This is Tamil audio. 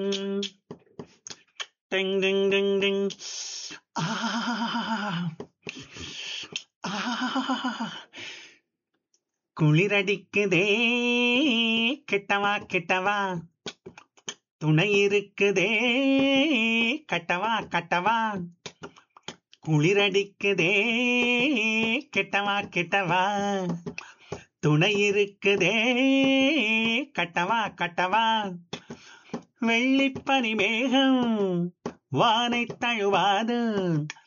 டிங் டிங் டிங் டிங் ஆ ஆ குளிரடிக்குதே கிட்டவா கிட்டவா துணை இருக்குதே கட்டவா கட்டவா குளிரடிக்குதே கிட்டவா கிட்டவா துணை இருக்குதே கட்டவா கட்டவா வெள்ளிப்பனி மேகம் வானை தழுவாது